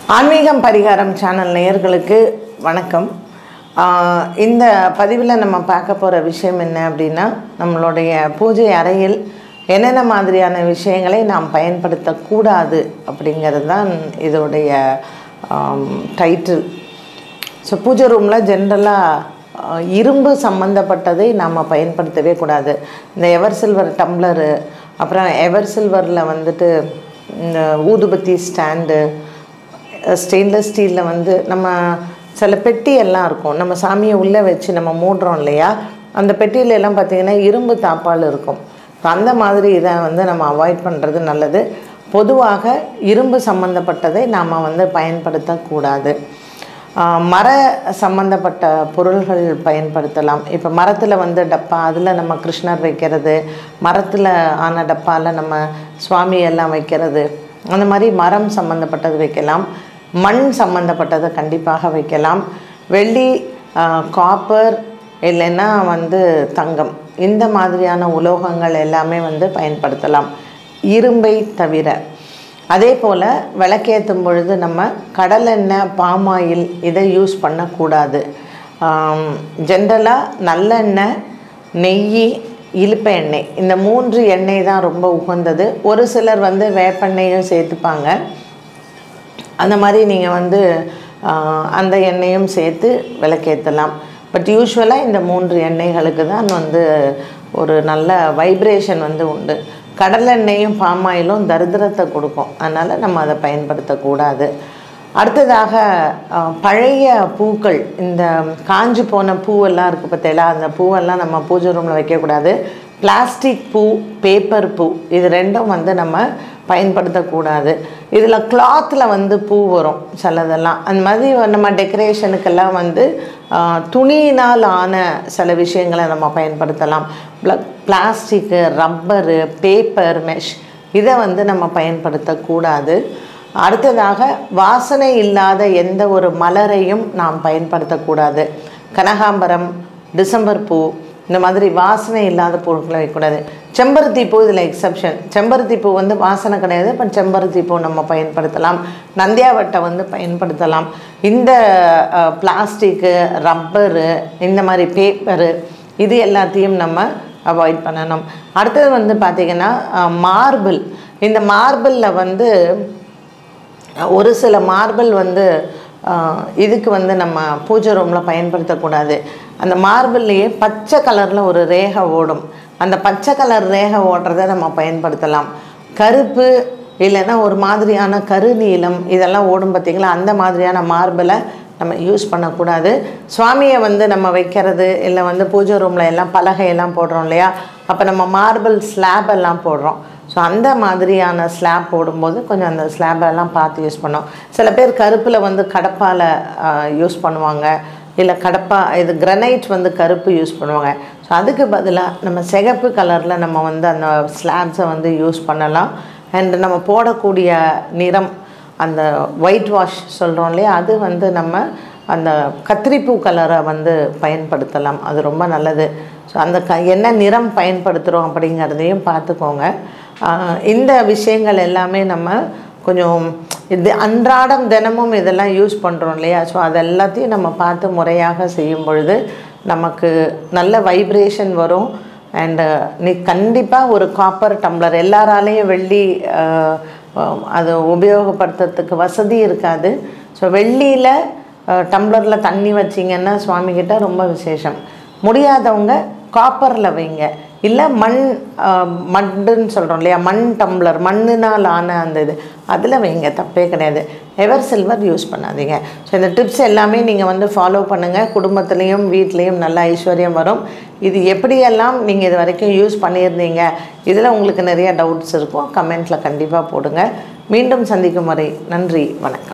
ஆன்மீகம் பரிகாரம் சேனல் நேயர்களுக்கு வணக்கம் ஆஹ் இந்த பதிவில் நம்ம பார்க்க போகிற விஷயம் என்ன அப்படின்னா நம்மளுடைய பூஜை அறையில் என்னென்ன மாதிரியான விஷயங்களை நாம் பயன்படுத்தக்கூடாது அப்படிங்கிறது தான் இதோடைய டைட்டில் ஸோ பூஜை ரூமில் ஜென்ரலாக இரும்பு சம்மந்தப்பட்டதை நாம் பயன்படுத்தவே கூடாது இந்த எவர் சில்வர் டம்ளரு அப்புறம் எவர் சில்வரில் வந்துட்டு இந்த ஊதுபத்தி ஸ்டாண்டு ஸ்டெயின்லெஸ் ஸ்டீலில் வந்து நம்ம சில பெட்டி எல்லாம் இருக்கும் நம்ம சாமியை உள்ளே வச்சு நம்ம மூடுறோம் இல்லையா அந்த பெட்டியில எல்லாம் பார்த்திங்கன்னா இரும்பு தாப்பால் இருக்கும் ஸோ அந்த மாதிரி இதை வந்து நம்ம அவாய்ட் பண்ணுறது நல்லது பொதுவாக இரும்பு சம்மந்தப்பட்டதை நாம் வந்து பயன்படுத்தக்கூடாது ஆஹ் மர சம்மந்தப்பட்ட பொருள்கள் பயன்படுத்தலாம் இப்போ மரத்தில் வந்து டப்பா அதில் நம்ம கிருஷ்ணர் வைக்கிறது மரத்தில் ஆன டப்பாவில் நம்ம சுவாமி எல்லாம் வைக்கிறது அந்த மாதிரி மரம் சம்மந்தப்பட்டது வைக்கலாம் மண் சம்மந்தப்பட்டதை கண்டிப்பாக வைக்கலாம் வெள்ளி காப்பர் இல்லைன்னா வந்து தங்கம் இந்த மாதிரியான உலோகங்கள் எல்லாமே வந்து பயன்படுத்தலாம் இரும்பை தவிர அதே போல் விளக்கேற்றும் பொழுது நம்ம கடலெண்ணெய் பாமாயில் இதை யூஸ் பண்ணக்கூடாது ஜென்ரலாக நல்லெண்ணெய் நெய் இழுப்ப எண்ணெய் இந்த மூன்று எண்ணெய் தான் ரொம்ப உகந்தது ஒரு சிலர் வந்து வேப்பெண்ணெயும் சேர்த்துப்பாங்க அந்த மாதிரி நீங்கள் வந்து ஆஹ், அந்த எண்ணெயும் சேர்த்து விளக்கேற்றலாம் பட் யூஸ்வலாக இந்த மூன்று எண்ணெய்களுக்கு தான் வந்து ஒரு நல்ல வைப்ரேஷன் வந்து உண்டு கடலெண்ணெயும் பாமாயிலும் தரித்திரத்தை கொடுக்கும் அதனால் நம்ம அதை பயன்படுத்தக்கூடாது அடுத்ததாக ஆஹ், பழைய பூக்கள் இந்த காஞ்சு போன பூவெல்லாம் இருக்குது பார்த்தீங்களா அந்த பூவெல்லாம் நம்ம பூஜை ரூமில் வைக்கக்கூடாது பிளாஸ்டிக் பூ பேப்பர் பூ இது ரெண்டும் வந்து நம்ம பயன்படுத்தக்கூடாது இதில் கிளாத்தில் வந்து பூ வரும் சிலதெல்லாம் அந்த மாதிரி நம்ம டெக்கரேஷனுக்கெல்லாம் வந்து ஆஹ், துணியினால் ஆன சில விஷயங்களை நம்ம பயன்படுத்தலாம் பிளாஸ்டிக்கு ரப்பரு பேப்பர் மெஷ் இதை வந்து நம்ம பயன்படுத்தக்கூடாது அடுத்ததாக வாசனை இல்லாத எந்த ஒரு மலரையும் நாம் பயன்படுத்தக்கூடாது கனகாம்பரம் டிசம்பர் பூ இந்த மாதிரி வாசனை இல்லாத பொருட்களை வைக்கக்கூடாது செம்பருத்தி பூ இதில் எக்ஸப்ஷன் செம்பருத்தி பூ வந்து வாசனை கிடையாது பட் செம்பருத்தி பூ நம்ம பயன்படுத்தலாம் நந்தியாவட்டை வந்து பயன்படுத்தலாம் இந்த பிளாஸ்டிக்கு ரப்பரு இந்த மாதிரி பேப்பரு இது எல்லாத்தையும் நம்ம அவாய்ட் பண்ணணும் அடுத்தது வந்து பார்த்திங்கன்னா மார்பிள் இந்த மார்பிளில் வந்து ஒரு சில மார்பிள் வந்து ஆஹ், இதுக்கு வந்து நம்ம பூஜை ரூமில் பயன்படுத்தக்கூடாது அந்த மார்பிள்லேயே பச்சை கலரில் ஒரு ரேகை ஓடும் அந்த பச்சை கலர் ரேகை ஓடுறத நம்ம பயன்படுத்தலாம் கருப்பு இல்லைன்னா ஒரு மாதிரியான கருநீலம் இதெல்லாம் ஓடும் பார்த்திங்களா அந்த மாதிரியான மார்பிளை நம்ம யூஸ் பண்ணக்கூடாது சுவாமியை வந்து நம்ம வைக்கிறது இல்லை வந்து பூஜை ரூமில் எல்லாம் பலகையெல்லாம் போடுறோம் இல்லையா அப்போ நம்ம மார்பிள் ஸ்லாப் எல்லாம் போடுறோம் ஸோ அந்த மாதிரியான ஸ்லாப் போடும்போது கொஞ்சம் அந்த ஸ்லாபெல்லாம் பார்த்து யூஸ் பண்ணோம் சில பேர் கருப்பில் வந்து கடப்பால் யூஸ் பண்ணுவாங்க இல்லை கடப்பா இது கிரனைட் வந்து கருப்பு யூஸ் பண்ணுவாங்க ஸோ அதுக்கு பதிலாக நம்ம சிகப்பு கலரில் நம்ம வந்து அந்த ஸ்லாப்ஸை வந்து யூஸ் பண்ணலாம் அண்ட் நம்ம போடக்கூடிய நிறம் அந்த ஒயிட் வாஷ் சொல்கிறோம் இல்லையா அது வந்து நம்ம அந்த கத்திரிப்பூ கலரை வந்து பயன்படுத்தலாம் அது ரொம்ப நல்லது ஸோ அந்த க என்ன நிறம் பயன்படுத்துகிறோம் அப்படிங்கிறதையும் பார்த்துக்கோங்க ஆஹ் இந்த விஷயங்கள் எல்லாமே நம்ம கொஞ்சம் இது அன்றாடம் தினமும் இதெல்லாம் யூஸ் பண்ணுறோம் இல்லையா ஸோ அது எல்லாத்தையும் நம்ம பார்த்து முறையாக செய்யும் பொழுது நமக்கு நல்ல வைப்ரேஷன் வரும் அண்டு நீ கண்டிப்பாக ஒரு காப்பர் டம்ளர் எல்லாராலேயும் வெள்ளி ஆஹ், ஆஹ், அது உபயோகப்படுத்துறதுக்கு வசதி இருக்காது ஸோ வெள்ளியில் டம்ளரில் தண்ணி வச்சிங்கன்னா சுவாமிகிட்ட ரொம்ப விசேஷம் முடியாதவங்க காப்பரில் வைங்க இல்லை மண் ஆஹ், மட்டுன்னு சொல்கிறோம் இல்லையா மண் டம்ளர் மண்ணினால் ஆன அந்த இது அதில் வைங்க தப்பே கிடையாது எவர் சில்வர் யூஸ் பண்ணாதீங்க ஸோ இந்த டிப்ஸ் எல்லாமே நீங்கள் வந்து ஃபாலோ பண்ணுங்கள் குடும்பத்துலேயும் வீட்லேயும் நல்ல ஐஸ்வர்யம் வரும் இது எப்படியெல்லாம் நீங்கள் இது வரைக்கும் யூஸ் பண்ணியிருந்தீங்க இதில் உங்களுக்கு நிறைய டவுட்ஸ் இருக்கும் கமெண்ட்டில் கண்டிப்பாக போடுங்க மீண்டும் சந்திக்கும் வரை நன்றி வணக்கம்